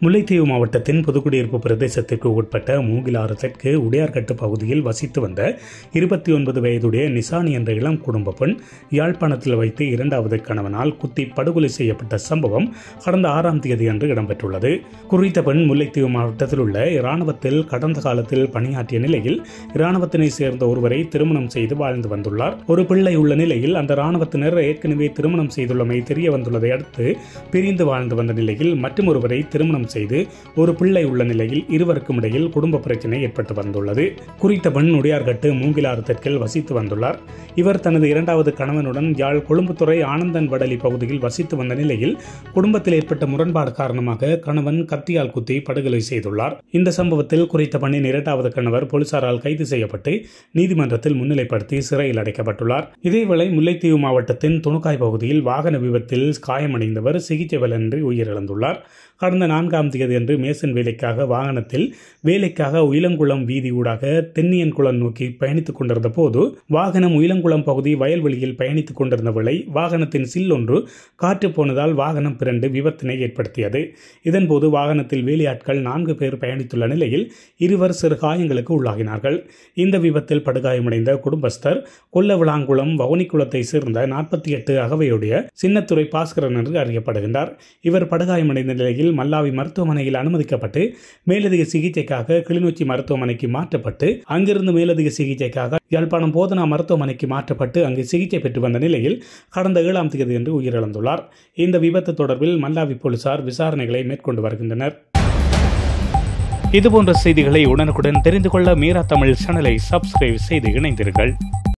முல்லைத்தீவு மாவட்டத்தின் புதுக்குடியிருப்பு பிரதேசத்திற்கு உட்பட்ட மூங்கிலாறு தெற்கு உடையார்கட்டு பகுதியில் வசித்து வந்த இருபத்தி ஒன்பது வயதுடைய நிசானி என்ற இளம் குடும்ப பெண் யாழ்ப்பாணத்தில் வைத்து இரண்டாவது கணவனால் குத்தி படுகொலை செய்யப்பட்ட சம்பவம் கடந்த ஆறாம் தேதி அன்று இடம்பெற்றுள்ளது குறித்த பெண் முல்லைத்தீவு மாவட்டத்தில் உள்ள இராணுவத்தில் கடந்த காலத்தில் பணியாற்றிய நிலையில் இராணுவத்தினை சேர்ந்த ஒருவரை திருமணம் செய்து வாழ்ந்து வந்துள்ளார் ஒரு பிள்ளை உள்ள நிலையில் அந்த இராணுவத்தினர் ஏற்கனவே திருமணம் செய்துள்ளமை தெரிய வந்துள்ளதை அடுத்து பிரிந்து வாழ்ந்து வந்த நிலையில் மற்றும் ஒருவரை திருமணம் செய்து ஒரு பிள்ளை உள்ள நிலையில் இருவருக்கும் இடையில் குடும்ப பிரச்சனை ஏற்பட்டு வந்துள்ளது குறித்த பெண் உடையார்கட்டு மூங்கிலாறு தெற்கில் வசித்து வந்துள்ளார் இவர் தனது இரண்டாவது கணவனுடன் யாழ் கொழும்புத்துறை ஆனந்தன் வடலி பகுதியில் வசித்து வந்த நிலையில் குடும்பத்தில் ஏற்பட்ட முரண்பாடு காரணமாக கணவன் கத்தியால் குத்தி படுகொலை செய்துள்ளார் இந்த சம்பவத்தில் குறித்த பெண்ணின் இரண்டாவது கணவர் போலீசாரால் கைது செய்யப்பட்டு நீதிமன்றத்தில் முன்னிலைப்படுத்தி சிறையில் அடைக்கப்பட்டுள்ளார் இதேவேளை முல்லைத்தீவு மாவட்டத்தின் துணுக்காய் பகுதியில் வாகன விபத்தில் காயமடைந்தவர் சிகிச்சை பலனின்றி உயிரிழந்துள்ளார் கடந்த நான்காம் தேதி அன்று மேசன் வேலைக்காக வாகனத்தில் வேலைக்காக உயிலங்குளம் வீதி ஊடாக தென்னியன்குளம் நோக்கி பயணித்துக் கொண்டிருந்த போது வாகனம் உயிலங்குளம் பகுதி வயல்வெளியில் பயணித்துக் கொண்டிருந்த வேளை வாகனத்தின் சில் ஒன்று காற்று போனதால் வாகனம் பிறண்டு விபத்தினை ஏற்படுத்தியது இதன்போது வாகனத்தில் வேலையாட்கள் நான்கு பேர் பயணித்துள்ள நிலையில் இருவர் சிறு காயங்களுக்கு உள்ளாகினார்கள் இந்த விபத்தில் படுகாயமடைந்த குடும்பஸ்தர் கொல்லவிளாங்குளம் வவுனிக்குளத்தை சேர்ந்த நாற்பத்தி எட்டு அகவையுடைய சின்னத்துறை பாஸ்கரன் என்று அறியப்படுகின்றார் இவர் படுகாயமடைந்த நிலையில் மல்லாவி மருத்துவமனையில் அனுமதிக்கப்பட்டு மேலதிக சிகிச்சைக்காக கிளிநொச்சி மருத்துவமனைக்கு மாற்றப்பட்டு அங்கிருந்து மேலதிக சிகிச்சைக்காக யாழ்ப்பாணம் போதனா மருத்துவமனைக்கு மாற்றப்பட்டு அங்கு சிகிச்சை பெற்று வந்த நிலையில் கடந்த ஏழாம் தேதி என்று உயிரிழந்துள்ளார் இந்த விபத்து தொடர்பில் மல்லாவி போலீசார் விசாரணைகளை மேற்கொண்டு வருகின்றனர் இதுபோன்ற செய்திகளை உடனுக்குடன் தெரிந்து கொள்ள மீரா தமிழ் சேனலை சப்ஸ்கிரைப் செய்து இணைந்தீர்கள்